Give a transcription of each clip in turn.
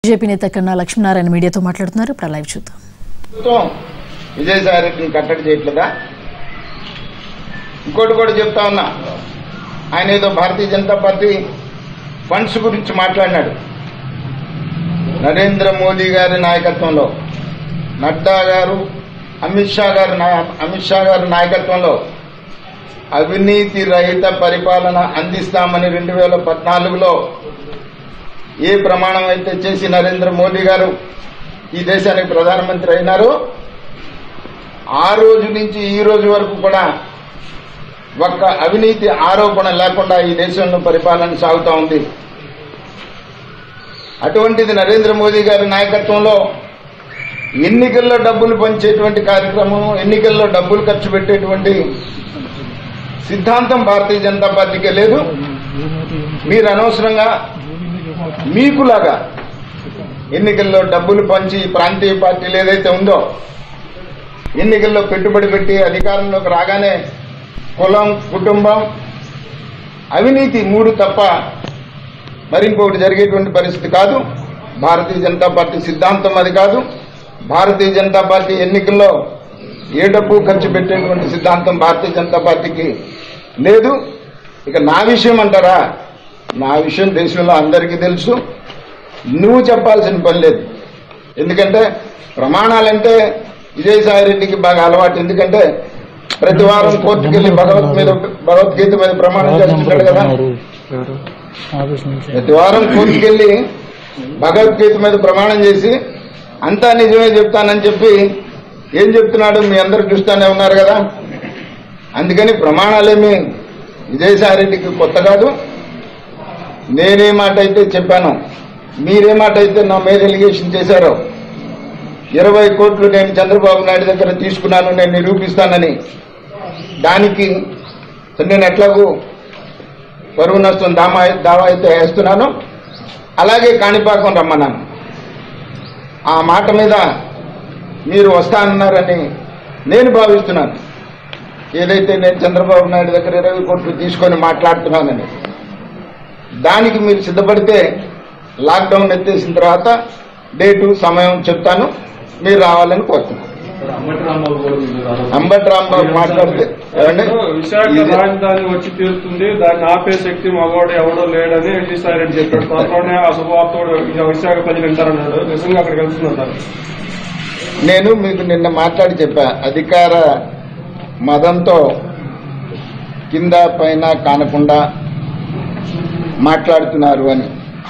BJP నేత కన్నా లక్ష్మీనారాయణ మీడియాతో మాట్లాడుతున్నారు ఇప్పుడు ఆ లైవ్ చూద్దాం ప్రభుత్వం విజయసాయి రెడ్డిని కట్టడి చేయట్లేదా ఇంకోటి కూడా చెప్తా ఉన్నా ఆయన ఏదో భారతీయ జనతా పార్టీ ఫండ్స్ గురించి మాట్లాడినాడు నరేంద్ర మోదీ గారి నాయకత్వంలో నడ్డా గారు అమిత్ షా గారి నా- అమిత్ షా గారి నాయకత్వంలో అవినీతి రహిత పరిపాలన అందిస్తామని రెండు వేల పద్నాలుగులో ఏ ప్రమాణం అయితే చేసి నరేంద్ర మోదీ గారు ఈ దేశానికి ప్రధానమంత్రి అయినారో ఆ రోజు నుంచి ఈ రోజు వరకు కూడా ఒక్క అవినీతి ఆరోపణ లేకుండా ఈ దేశంలో పరిపాలన సాగుతా ఉంది అటువంటిది నరేంద్ర మోదీ గారి నాయకత్వంలో ఎన్నికల్లో డబ్బులు పంచేటువంటి కార్యక్రమం ఎన్నికల్లో డబ్బులు ఖర్చు పెట్టేటువంటి సిద్ధాంతం భారతీయ జనతా పార్టీకే లేదు మీరు అనవసరంగా మీకులాగా ఎన్నికల్లో డబ్బులు పంచి ప్రాంతీయ పార్టీలు ఏదైతే ఉందో ఎన్నికల్లో పెట్టుబడి పెట్టి అధికారంలోకి రాగానే కులం కుటుంబం అవినీతి మూడు తప్ప మరి ఇంకొకటి జరిగేటువంటి పరిస్థితి కాదు భారతీయ జనతా పార్టీ సిద్ధాంతం అది కాదు భారతీయ జనతా పార్టీ ఎన్నికల్లో ఏ డబ్బు ఖర్చు పెట్టేటువంటి సిద్ధాంతం భారతీయ జనతా పార్టీకి లేదు ఇక నా విషయం అంటారా నా విషయం దేశంలో అందరికీ తెలుసు నువ్వు చెప్పాల్సిన పని లేదు ఎందుకంటే ప్రమాణాలంటే విజయసాయి రెడ్డికి బాగా అలవాటు ఎందుకంటే ప్రతి వారం కోర్టుకు వెళ్ళి భగవత్ మీద భగవద్గీత మీద ప్రమాణం చేస్తుంటాడు కదా ప్రతి వారం కోర్టుకు వెళ్ళి భగవద్గీత మీద ప్రమాణం చేసి అంతా నిజమే చెప్తానని చెప్పి ఏం చెప్తున్నాడు మీ అందరు చూస్తానే ఉన్నారు కదా అందుకని ప్రమాణాలేమి విజయసాయి రెడ్డికి కొత్త కాదు నేనే మాట అయితే చెప్పాను మీరే మాట అయితే నా మీద ఎలిగేషన్ చేశారో ఇరవై కోట్లు నేను చంద్రబాబు నాయుడు దగ్గర తీసుకున్నాను నేను నిరూపిస్తానని దానికి నేను ఎట్లాగూ పరువు నష్టం దామా దావా అయితే వేస్తున్నాను అలాగే కాణిపాకం రమ్మన్నాను ఆ మాట మీద మీరు వస్తానన్నారని నేను భావిస్తున్నాను ఏదైతే నేను చంద్రబాబు నాయుడు దగ్గర ఇరవై కోట్లు తీసుకొని మాట్లాడుతున్నానని దానికి మీరు సిద్ధపడితే లాక్డౌన్ ఎత్తేసిన తర్వాత డేటు సమయం చెప్తాను మీరు రావాలని కోరుతున్నాను అంబటి రాంబాబు మాట్లాడితే ఏమండి? విశాఖ ఇది- రాజధాని వచ్చి తీరుతుంది దాన్ని ఆపే శక్తి మగవాడు ఎవడో లేడని విజయసాయి రెడ్డి చెప్పాడు త్వరలోనే ఆ శుభవార్తోడు ఇక విశాఖ ప్రజలు వింటారన్నాడు నిజంగా అక్కడికి వెళ్తున్నారు నేను మీకు నిన్న మాట్లాడి చెప్పా అధికార మదంతో కింద పైన కానకుండా మాట్లాడుతున్నారు అని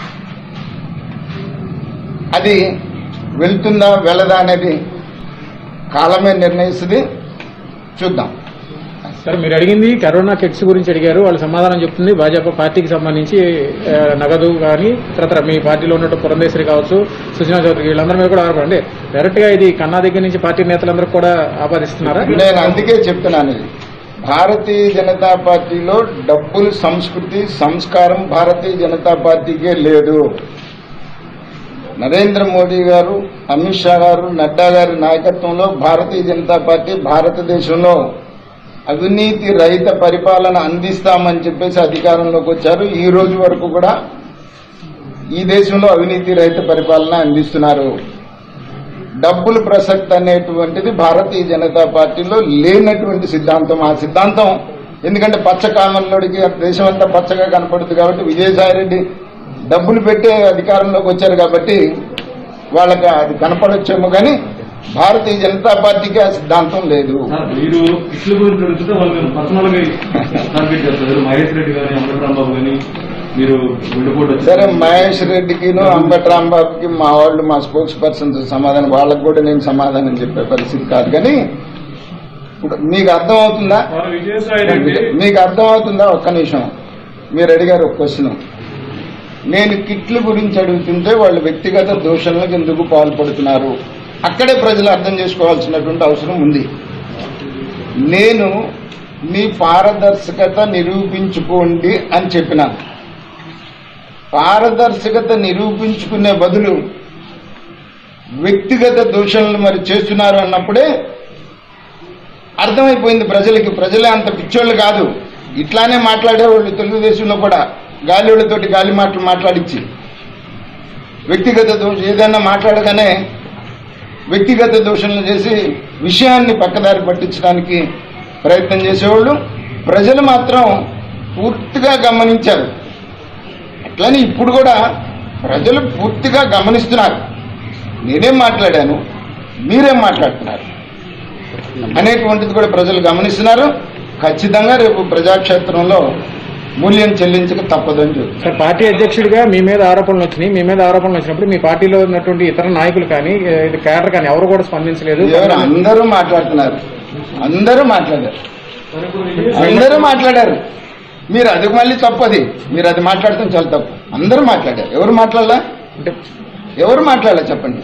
అది వెళ్తుందా వెళ్ళదా అనేది కాలమే నిర్ణయిస్తుంది చూద్దాం సార్ మీరు అడిగింది కరోనా కిట్స్ గురించి అడిగారు వాళ్ళు సమాధానం చెప్తుంది భాజపా పార్టీకి సంబంధించి ఆ, నగదు కానీ తర్వాత మీ పార్టీలో ఉన్నట్టు పురంధేశ్వరి కావచ్చు సుజనా చౌదరి వీళ్ళందరి మీద కూడా ఆరోపణ అంటే డైరెక్ట్ గా ఇది కన్నా దగ్గర నుంచి పార్టీ నేతలందరూ కూడా ఆపాదిస్తున్నారా నేను అందుకే చెప్తున్నాను ఇది భారతీయ జనతా పార్టీలో డబ్బుల సంస్కృతి సంస్కారం భారతీయ జనతా పార్టీకే లేదు నరేంద్ర మోడీ గారు అమిత్ షా గారు నడ్డా గారి నాయకత్వంలో భారతీయ జనతా పార్టీ భారతదేశంలో అవినీతి రహిత పరిపాలన అందిస్తామని చెప్పేసి అధికారంలోకి వచ్చారు ఈ రోజు వరకు కూడా ఈ దేశంలో అవినీతి రహిత పరిపాలన అందిస్తున్నారు డబ్బుల ప్రసక్తి అనేటువంటిది భారతీయ జనతా పార్టీలో లేనటువంటి సిద్ధాంతం ఆ సిద్ధాంతం ఎందుకంటే పచ్చ కామన్లోడికి దేశం అంతా పచ్చగా కనపడుతుంది కాబట్టి విజయసాయి రెడ్డి డబ్బులు పెట్టే అధికారంలోకి వచ్చారు కాబట్టి వాళ్ళకి అది కనపడొచ్చేమో కానీ భారతీయ జనతా పార్టీకి ఆ సిద్ధాంతం లేదు మీరు ఇట్ల గురించి అడుగుతుంటే వాళ్ళు మీరు పర్సనల్ గా టార్గెట్ చేస్తారు మహేష్ రెడ్డి గాని అంబటరాంబాబు గాని మీరు గుండెపోటు వచ్చి సరే మహేష్ రెడ్డికిను అంబటి రాంబాబుకి మా వాళ్ళు మా స్పోక్స్ పర్సన్స్ సమాధానం వాళ్ళకు కూడా నేను సమాధానం చెప్పే పరిస్థితి కాదు కానీ ఇప్పుడు మీకు అర్థం అవుతుందా వాళ్ళ విజయసాయి రెడ్డి మీకు అర్థం అవుతుందా ఒక్క నిమిషం మీరు అడిగారు ఒక క్వశ్చన్ నేను కిట్ల గురించి అడుగుతుంటే వాళ్ళు వ్యక్తిగత దోషణలకు ఎందుకు పాల్పడుతున్నారు అక్కడే ప్రజలు అర్థం చేసుకోవాల్సినటువంటి అవసరం ఉంది నేను మీ పారదర్శకత నిరూపించుకోండి అని చెప్పినాను పారదర్శకత నిరూపించుకునే బదులు వ్యక్తిగత దూషణలు మరి చేస్తున్నారు అన్నప్పుడే అర్థమైపోయింది ప్రజలకి ప్రజలే అంత పిచ్చోళ్ళు కాదు ఇట్లానే మాట్లాడేవాళ్ళు తెలుగుదేశంలో కూడా గాలిళ్ళతోటి గాలి మాటలు మాట్లాడించి వ్యక్తిగత దోషం ఏదైనా మాట్లాడగానే వ్యక్తిగత దోషణలు చేసి విషయాన్ని పక్కదారి పట్టించడానికి ప్రయత్నం చేసేవాళ్ళు ప్రజలు మాత్రం పూర్తిగా గమనించారు అట్లని ఇప్పుడు కూడా ప్రజలు పూర్తిగా గమనిస్తున్నారు నేనేం మాట్లాడాను మీరేం మాట్లాడుతున్నారు అనేటువంటిది కూడా ప్రజలు గమనిస్తున్నారు ఖచ్చితంగా రేపు ప్రజాక్షేత్రంలో మూల్యం చెల్లించక తప్పదని చెబుతున్నారు సార్ పార్టీ అధ్యక్షుడిగా మీ మీద ఆరోపణలు వచ్చినాయి మీ మీద ఆరోపణలు వచ్చినప్పుడు మీ పార్టీలో ఉన్నటువంటి ఇతర నాయకులు కానీ ఏ, ఇది కేడర్ కానీ ఎవరు కూడా స్పందించలేదు ఎవరు అందరూ మాట్లాడుతున్నారు అందరూ మాట్లాడారు మరి ఇప్పుడు విజయసాయి అందరూ మాట్లాడారు మీరు అది మళ్ళీ తప్పది మీరు అది మాట్లాడటం చాలా తప్పు అందరూ మాట్లాడారు ఎవరు మాట్లాడలా అంటే ఎవరు మాట్లాడాలి చెప్పండి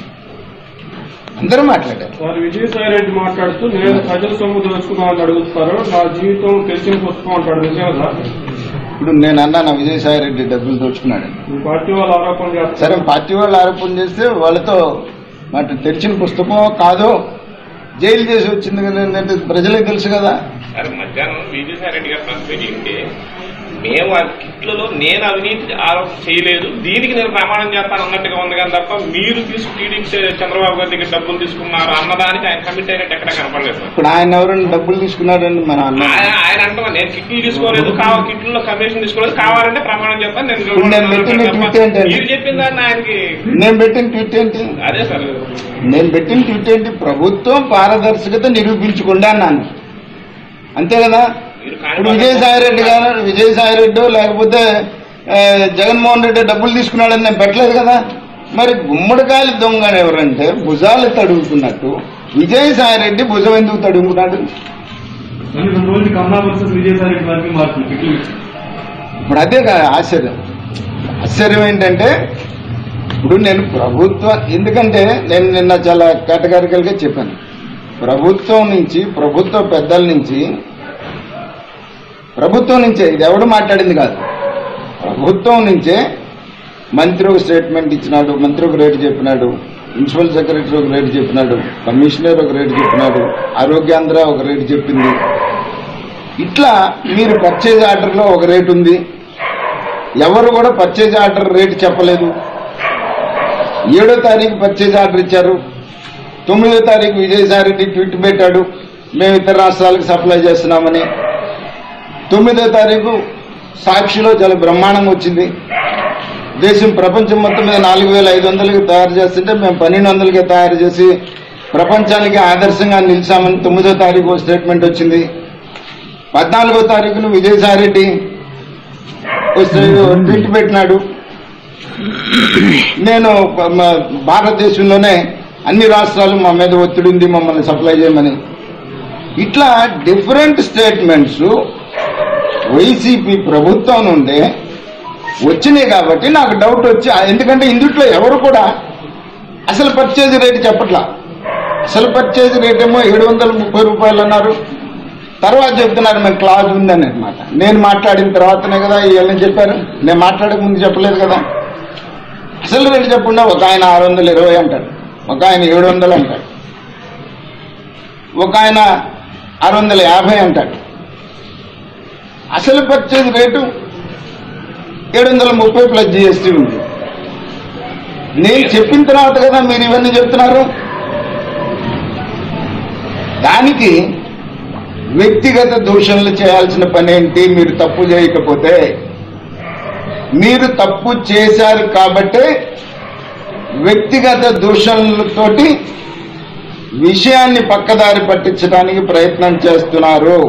అందరూ మాట్లాడారు వారు విజయసాయి రెడ్డి మాట్లాడుతూ నేను ప్రజల సొమ్ము దోచుకున్నామని అడుగుతారు నా జీవితం తెలిసిన పుస్తకం అంటాడు నిజమేదా ఇప్పుడు నేను అన్నాను విజయసాయి రెడ్డి డబ్బులు దోచుకున్నాడు మీ పార్టీ వాళ్ళు ఆరోపణ సరే చేస్తారు పార్టీ వాళ్ళు ఆరోపణ చేస్తే వాళ్ళతో మాట తెరిచిన పుస్తకం కాదో జైలు చేసి వచ్చింది కదా ఏంటంటే ప్రజలకు తెలుసు కదా సార్ మధ్యాహ్నం విజయసాయి రెడ్డి గారు ప్రెస్ మీట్ ఉంటే మేము ఆ కిట్లలో నేను అవినీతి ఆరోపణ చేయలేదు దీనికి నేను ప్రమాణం చేస్తాను అన్నట్టుగా ఉంది కానీ తప్ప మీరు తీసుకు టీడీపీ చంద్రబాబు గారి దగ్గర డబ్బులు తీసుకున్నారు అన్నదానికి ఆయన కమిట్ అయినట్టు ఎక్కడ కనపడలేదు సార్ ఇప్పుడు ఆయన ఎవరైనా డబ్బులు తీసుకున్నారని మన అన్న ఆయన ఆయన అంటున్నా నేను కిట్లు తీసుకోలేదు కావాలి కిట్లో కమిషన్ తీసుకోలేదు కావాలంటే ప్రమాణం చేస్తాను నేను ఇప్పుడు నేను పెట్టిన తప్ప ట్వీట్ ఏంటండి? మీరు చెప్పిన దాన్ని ఆయనకి నేను పెట్టిన ట్వీట్ ఏంటి అదే సార్ నేను పెట్టిన ట్వీట్ ఏంటి ప్రభుత్వం పారదర్శకత నిరూపించకుండా అన్నాను అంతే కదా మీరు ఇప్పుడు విజయసాయి రెడ్డి గారు విజయసాయి రెడ్డి లేకపోతే ఆ, జగన్మోహన్ రెడ్డి డబ్బులు తీసుకున్నాడని నేను పెట్టలేదు కదా మరి గుమ్మడికాయలు దొంగ అని ఎవరంటే భుజాలు తడుగుతున్నట్టు విజయసాయి రెడ్డి భుజం ఎందుకు తడుగుతున్నాడు మళ్ళీ రెండు రోజులు కమలా వర్సెస్ విజయసాయి రెడ్డి వారికి మారుతుంది కిట్లు ఇప్పుడు అదే కదా ఆశ్చర్యం ఆశ్చర్యం ఏంటంటే ఇప్పుడు నేను ప్రభుత్వం ఎందుకంటే నేను నిన్న చాలా కేటగారికల్ గా చెప్పాను ప్రభుత్వం నుంచి ప్రభుత్వ పెద్దల నుంచి ప్రభుత్వం నుంచే ఇది ఎవడు మాట్లాడింది కాదు ప్రభుత్వం నుంచే మంత్రి ఒక స్టేట్మెంట్ ఇచ్చినాడు మంత్రి ఒక రేటు చెప్పినాడు ప్రిన్సిపల్ సెక్రటరీ ఒక రేటు చెప్పినాడు కమిషనర్ ఒక రేటు చెప్పినాడు ఆరోగ్యాంధ్ర ఒక రేటు చెప్పింది ఇట్లా మీరు పర్చేజ్ ఆర్డర్లో ఒక రేటు ఉంది ఎవరు కూడా పర్చేజ్ ఆర్డర్ రేటు చెప్పలేదు ఏడో తారీఖు పర్చేజ్ ఆర్డర్ ఇచ్చారు తొమ్మిదో తారీఖు విజయసాయిరెడ్డి ట్వీట్ పెట్టాడు మేము ఇతర రాష్ట్రాలకు సప్లై చేస్తున్నామని తొమ్మిదో తారీఖు సాక్షిలో చాలా బ్రహ్మాండంగా వచ్చింది దేశం ప్రపంచం మొత్తం మీద నాలుగు వేల ఐదు వందలకి తయారు చేస్తుంటే మేము పన్నెండు వందలకి తయారు చేసి ప్రపంచానికి ఆదర్శంగా నిలిచామని తొమ్మిదో తారీఖు ఓ స్టేట్మెంట్ వచ్చింది పద్నాలుగో తారీఖున విజయసాయిరెడ్డి ఓ స్టే- ట్వీట్ పెట్టినాడు నేను ప- మ- భారతదేశంలోనే అన్ని రాష్ట్రాలు మా మీద ఒత్తిడి ఉంది మమ్మల్ని సప్లై చేయమని ఇట్లా డిఫరెంట్ స్టేట్మెంట్స్ వైసీపీ ప్రభుత్వం నుండి వచ్చినాయి కాబట్టి నాకు డౌట్ వచ్చి ఎందుకంటే ఇందుట్లో ఎవరు కూడా అసలు పర్చేజ్ రేటు చెప్పట్లా అసలు పర్చేజ్ రేట్ ఏమో ఏడు వందల ముప్పై రూపాయలు అన్నారు తర్వాత చెప్తున్నారు మేము క్లాజ్ ఉందని అనమాట నేను మాట్లాడిన తర్వాతనే కదా వీళ్ళని చెప్పారు నేను మాట్లాడక ముందు చెప్పలేదు కదా అసలు రేటు చెప్పకుండా ఒక ఆయన ఆరు వందల ఇరవై అంటాడు ఒక ఆయన ఏడు వందలు అంటాడు ఒక ఆయన ఆరు వందల యాభై అంటాడు అసలు పర్చేజ్ రేటు ఏడు వందల ముప్పై ప్లస్ జిఎస్టీ ఉంది నేను చెప్పిన తర్వాత కదా మీరు ఇవన్నీ చెప్తున్నారు దానికి వ్యక్తిగత దూషణలు చేయాల్సిన పని ఏంటి మీరు తప్పు చేయకపోతే మీరు తప్పు చేశారు కాబట్టే వ్యక్తిగత దూషణలతోటి విషయాన్ని పక్కదారి పట్టించడానికి ప్రయత్నం చేస్తున్నారు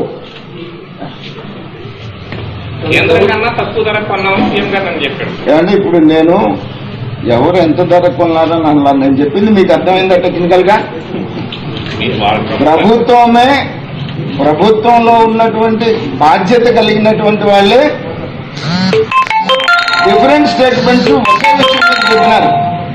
కేంద్రం కన్నా తక్కువ ధర కొన్నామని సీఎం గారు అని చెప్పాడు ఏమంటే ఇప్పుడు నేను ఎవరు ఎంత ధర కొన్నారని అన్నా నేను చెప్పింది మీకు అర్థమైందా టెక్నికల్ గా మీరు వాళ్ళ ప్రభుత్వమే ప్రభుత్వంలో ఉన్నటువంటి బాధ్యత కలిగినటువంటి వాళ్ళే డిఫరెంట్ స్టేట్మెంట్స్ ఒకే విషయం మీద చెప్పినారు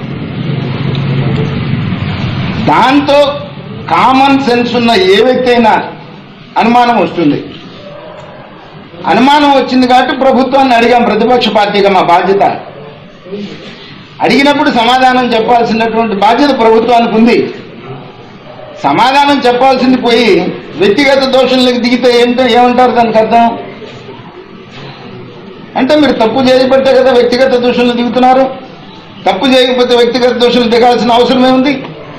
దాంతో కామన్ సెన్స్ ఉన్న ఏ వ్యక్తి అయినా అనుమానం వస్తుంది అనుమానం వచ్చింది కాబట్టి ప్రభుత్వాన్ని అడిగాం ప్రతిపక్ష పార్టీగా మా బాధ్యత అడిగినప్పుడు సమాధానం చెప్పాల్సినటువంటి బాధ్యత ప్రభుత్వానికి ఉంది సమాధానం చెప్పాల్సింది పోయి వ్యక్తిగత దోషులకు దిగితే ఏంటో ఏమంటారు దానికి అర్థం అంటే మీరు తప్పు చేయబట్టే కదా వ్యక్తిగత దోషులు దిగుతున్నారు తప్పు చేయకపోతే వ్యక్తిగత దోషులు దిగాల్సిన అవసరం ఏముంది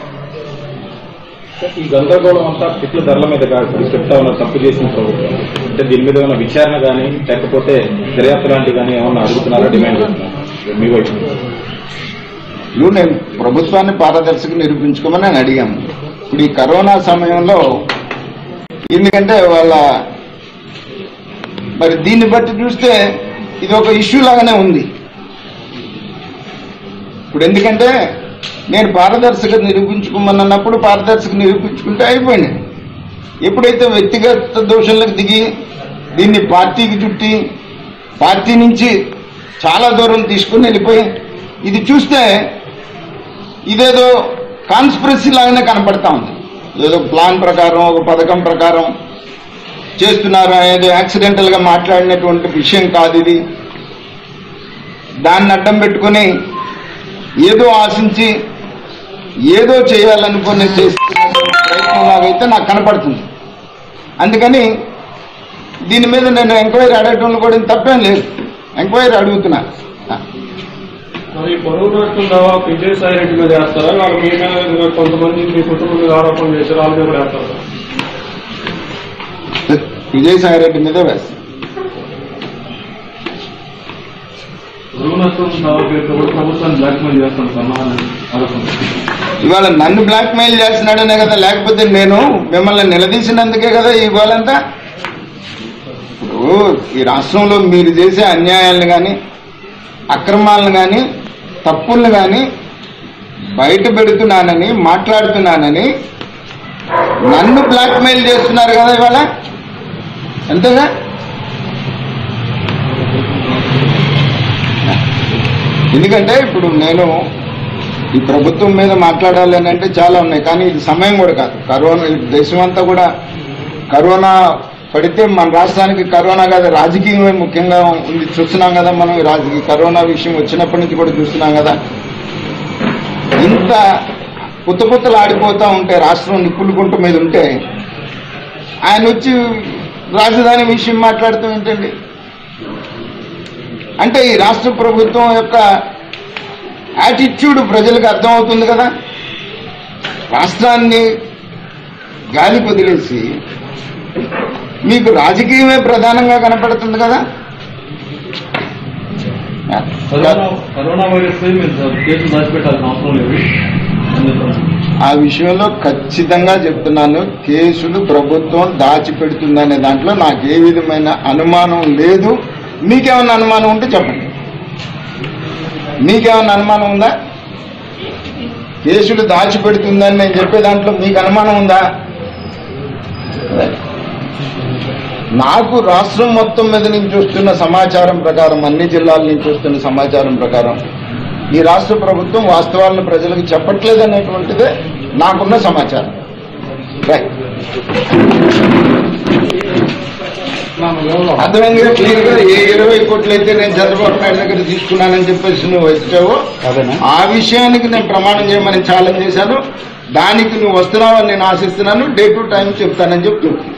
ఈ గందరగోళం అంతా టిట్ల ధరల మీద కాదు చెప్తా ఉన్నారు తప్పు చేసిన ప్రభుత్వం అంటే దీని మీద ఏమైనా విచారణ కానీ లేకపోతే దర్యాప్తు లాంటివి కానీ ఏమన్నా అడుగుతున్నారా డిమాండ్ చేస్తున్నారా మీ వైపు నుంచి? ఇప్పుడు నేను ప్రభుత్వాన్ని పారదర్శక నిరూపించుకోమని నేను అడిగాము ఇప్పుడు ఈ కరోనా సమయంలో ఎందుకంటే వాళ్ళ మరి దీన్ని బట్టి చూస్తే ఇది ఒక ఇష్యూ లాగానే ఉంది ఇప్పుడు ఎందుకంటే నేను పారదర్శక నిరూపించుకోమన్నప్పుడు పారదర్శక నిరూపించుకుంటే అయిపోయింది ఎప్పుడైతే వ్యక్తిగత దోషులకు దిగి దీన్ని పార్టీకి చుట్టి పార్టీ నుంచి చాలా దూరం తీసుకుని వెళ్ళిపోయి ఇది చూస్తే ఇదేదో కాన్స్పిరసీ లాగానే కనపడతా ఉంది ఏదో ప్లాన్ ప్రకారం ఒక పథకం ప్రకారం చేస్తున్నారు అనేది యాక్సిడెంటల్ గా మాట్లాడినటువంటి విషయం కాదు ఇది దాన్ని అడ్డం పెట్టుకుని ఏదో ఆశించి ఏదో చేయాలనుకుని చేస్తున్న ప్రయత్నం లాగైతే నాకు కనపడుతుంది అందుకని దీని మీద నేను ఎంక్వైరీ అడగటంలో కూడా తప్పేం లేదు ఎంక్వైరీ అడుగుతున్నా మరి పొరుగు రాష్ట్రం దావా విజయసాయి రెడ్డి మీద వేస్తారా వాళ్ళు మీ మీద కొంతమంది మీ కుటుంబం మీద ఆరోపణలు చేశారు వాళ్ళ మీద కూడా వేస్తారా విజయసాయి రెడ్డి మీదే వేస్తాను రుణ నష్టం దావా పేరుతో కూడా ప్రభుత్వాన్ని బ్లాక్మెయిల్ చేస్తాను సమాధానం ఆరోపణ ఇవాళ నన్ను బ్లాక్ మెయిల్ చేస్తున్నాడనే కదా లేకపోతే నేను మిమ్మల్ని నిలదీసినందుకే కదా ఇవాళంతా ఇప్పుడు ఈ రాష్ట్రంలో మీరు చేసే అన్యాయాలను కానీ అక్రమాలను కానీ తప్పుల్ని కానీ బయట పెడుతున్నానని మాట్లాడుతున్నానని నన్ను బ్లాక్ మెయిల్ చేస్తున్నారు కదా ఇవాళ అంతేగా ఎందుకంటే ఇప్పుడు నేను ఈ ప్రభుత్వం మీద మాట్లాడాలి అని అంటే చాలా ఉన్నాయి కానీ ఇది సమయం కూడా కాదు కరోనా ఈ దేశం అంతా కూడా కరోనా పడితే మన రాష్ట్రానికి కరోనా కాదు రాజకీయమే ముఖ్యంగా ఉంది చూస్తున్నాం కదా మనం ఈ రాజకీయ కరోనా విషయం వచ్చినప్పటి నుంచి కూడా చూస్తున్నాం కదా ఇంత పుత్త పుత్తలు ఆడిపోతా ఉంటే రాష్ట్రం నిప్పులు మీద ఉంటే ఆయన వచ్చి రాజధాని విషయం మాట్లాడుతూ ఏంటండి అంటే ఈ రాష్ట్ర ప్రభుత్వం యొక్క యాటిట్యూడ్ ప్రజలకు అర్థమవుతుంది కదా రాష్ట్రాన్ని గాలి వదిలేసి మీకు రాజకీయమే ప్రధానంగా కనపడుతుంది కదా కరోనా కరోనా వైరస్ పై మీరు కేసులు దాచిపెట్టాల్సిన అవసరం లేదు అందుకని ఆ విషయంలో ఖచ్చితంగా చెప్తున్నాను కేసులు ప్రభుత్వం దాచిపెడుతుందనే దాంట్లో నాకు ఏ విధమైన అనుమానం లేదు మీకేమన్నా అనుమానం ఉంటే చెప్పండి మీకేమన్నా అనుమానం ఉందా కేసులు దాచిపెడుతుందని నేను చెప్పే దాంట్లో మీకు అనుమానం ఉందా నాకు రాష్ట్రం మొత్తం మీద నుంచి వస్తున్న సమాచారం ప్రకారం అన్ని జిల్లాల నుంచి వస్తున్న సమాచారం ప్రకారం ఈ రాష్ట్ర ప్రభుత్వం వాస్తవాలను ప్రజలకు చెప్పట్లేదు అనేటువంటిదే నాకున్న సమాచారం రైట్ అర్థమైందిగా క్లియర్ గా ఏ ఇరవై కోట్లు అయితే నేను చంద్రబాబు నాయుడు దగ్గర తీసుకున్నానని చెప్పేసి నువ్వు వచ్చావో ఆ విషయానికి నేను ప్రమాణం చేయమని ఛాలెంజ్ చేశాను దానికి నువ్వు వస్తున్నావని నేను ఆశిస్తున్నాను డే టు టైం చెప్తానని చెప్పి చెప్తున్నాను